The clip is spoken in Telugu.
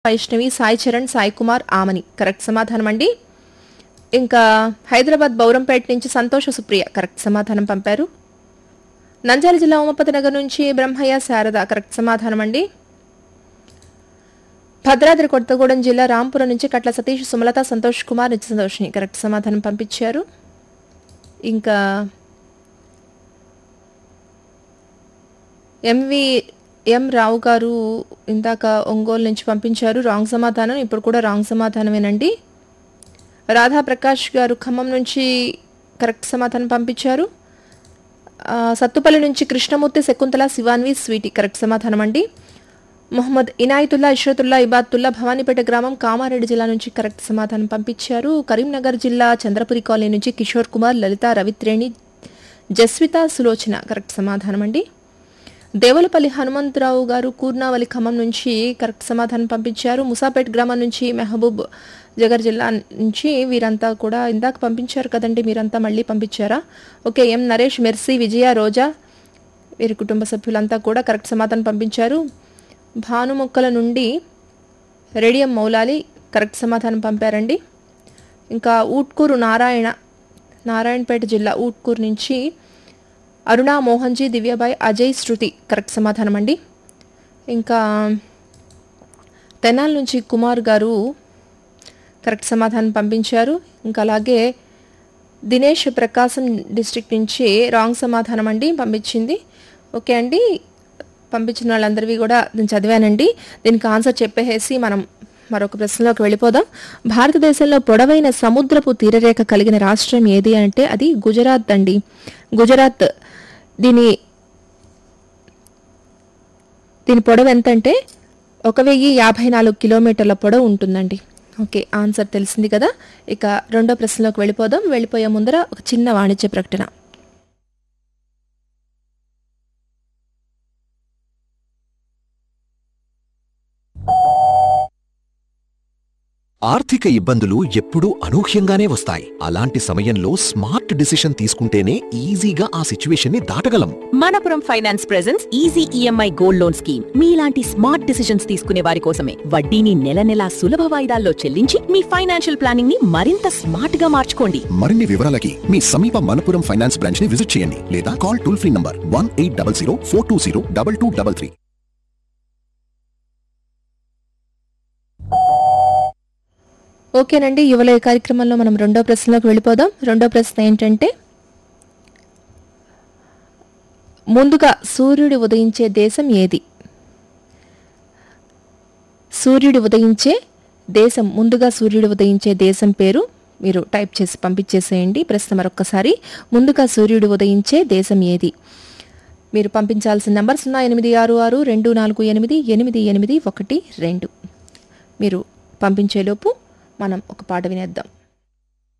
వైష్ణవి సాయి చరణ్ సాయి కుమార్ ఆమని కరెక్ట్ సమాధానం అండి ఇంకా హైదరాబాద్ బౌరంపేట నుంచి సంతోష సుప్రియ కరెక్ట్ సమాధానం పంపారు నంద్యాల జిల్లా ఉమపతి నగర్ నుంచి బ్రహ్మయ్య శారద కరెక్ట్ సమాధానం అండి భద్రాద్రి కొత్తగూడెం జిల్లా రాంపురం నుంచి కట్ల సతీష్ సుమలత సంతోష్ కుమార్ నిత్య సంతోష్ని కరెక్ట్ సమాధానం పంపించారు ఇంకా ఎంవి ఎం రావు గారు ఇందాక ఒంగోలు నుంచి పంపించారు రాంగ్ సమాధానం ఇప్పుడు కూడా రాంగ్ సమాధానమేనండి రాధా ప్రకాష్ గారు ఖమ్మం నుంచి కరెక్ట్ సమాధానం పంపించారు ఆ, సత్తుపల్లి నుంచి కృష్ణమూర్తి శకుంతల శివాన్వి స్వీటీ కరెక్ట్ సమాధానం అండి మొహమ్మద్ ఇనాయతుల్లా ఇష్రతుల్లా ఇబాతుల్లా భవానీపేట గ్రామం కామారెడ్డి జిల్లా నుంచి కరెక్ట్ సమాధానం పంపించారు కరీంనగర్ జిల్లా చంద్రపురి కాలనీ నుంచి కిషోర్ కుమార్ లలిత రవిత్రేణి జస్విత సులోచన కరెక్ట్ సమాధానం అండి దేవులపల్లి హనుమంతరావు గారు కూర్నావలి ఖమ్మం నుంచి కరెక్ట్ సమాధానం పంపించారు ముసాపేట్ గ్రామం నుంచి మెహబూబ్ జగర్ జిల్లా నుంచి వీరంతా కూడా ఇందాక పంపించారు కదండి మీరంతా మళ్ళీ పంపించారా okay M Naresh Mercy Vijaya Roja వీరి కుటుంబ సభ్యులంతా కూడా కరెక్ట్ సమాధానం పంపించారు భానుమొక్కల నుండి రేడియం మౌలాలి కరెక్ట్ సమాధానం పంపారండి ఇంకా ఊట్కూరు నారాయణ నారాయణపేట జిల్లా ఊట్కూరు నుంచి అరుణ మోహన్జీ దివ్యబాయ్ అజయ్ శృతి కరెక్ట్ సమాధానం అండి ఇంకా తెనాల నుంచి కుమార్ గారు కరెక్ట్ సమాధానం పంపించారు ఇంకా అలాగే దినేష్ ప్రకాశం డిస్ట్రిక్ట్ నుంచి రాంగ్ సమాధానం అండి పంపించింది ఓకే అండి పంపించిన వాళ్ళందరివి కూడా నేను చదివానండి దీనికి ఆన్సర్ చెప్పేసి మనం మరొక ప్రశ్నలోకి వెళ్ళిపోదాం భారతదేశంలో పొడవైన సముద్రపు తీరరేఖ కలిగిన రాష్ట్రం ఏది అంటే అది గుజరాత్ అండి గుజరాత్ దీని దీని పొడవు ఎంతంటే ఒక వెయ్యి యాభై నాలుగు కిలోమీటర్ల పొడవు ఉంటుందండి ఓకే ఆన్సర్ తెలిసింది కదా ఇక రెండో ప్రశ్నలోకి వెళ్ళిపోదాం వెళ్ళిపోయే ముందర ఒక చిన్న వాణిజ్య ప్రకటన ఆర్థిక ఇబ్బందులు ఎప్పుడూ అనూహ్యంగానే వస్తాయి అలాంటి సమయంలో స్మార్ట్ డిసిషన్ తీసుకుంటేనే ఈజీగా ఆ సిచ్యువేషన్ ని దాటగలం Manappuram Finance presence easy EMI gold loan scheme మీలాంటి స్మార్ట్ డిసిషన్స్ తీసుకునే వారి కోసమే వడ్డీని నెల నెలా సులభ వాయిదాల్లో చెల్లించి మీ ఫైనాన్షియల్ ప్లానింగ్ ని మరింత స్మార్ట్ గా మార్చుకోండి మరిన్ని వివరాలకి మీ సమీప మనపురం ఫైనాన్స్ బ్రాంచ్ ని విజిట్ చేయండి లేదా call toll free number one eight double zero four two zero double two double three ఓకేనండి యువల ఈ కార్యక్రమంలో మనం రెండో ప్రశ్నలోకి వెళ్ళిపోదాం రెండో ప్రశ్న ఏంటంటే ముందుగా సూర్యుడు ఉదయించే దేశం ఏది సూర్యుడు ఉదయించే దేశం ముందుగా సూర్యుడు ఉదయించే దేశం పేరు మీరు టైప్ చేసి పంపించేసేయండి ప్రశ్న మరొక్కసారి ముందుగా సూర్యుడు ఉదయించే దేశం ఏది మీరు పంపించాల్సిన నంబర్ సున్నా ఎనిమిది ఆరు ఆరు రెండు నాలుగు ఎనిమిది ఎనిమిది ఎనిమిది ఒకటి రెండు మీరు పంపించేలోపు మనం ఒక పాట వినేద్దాం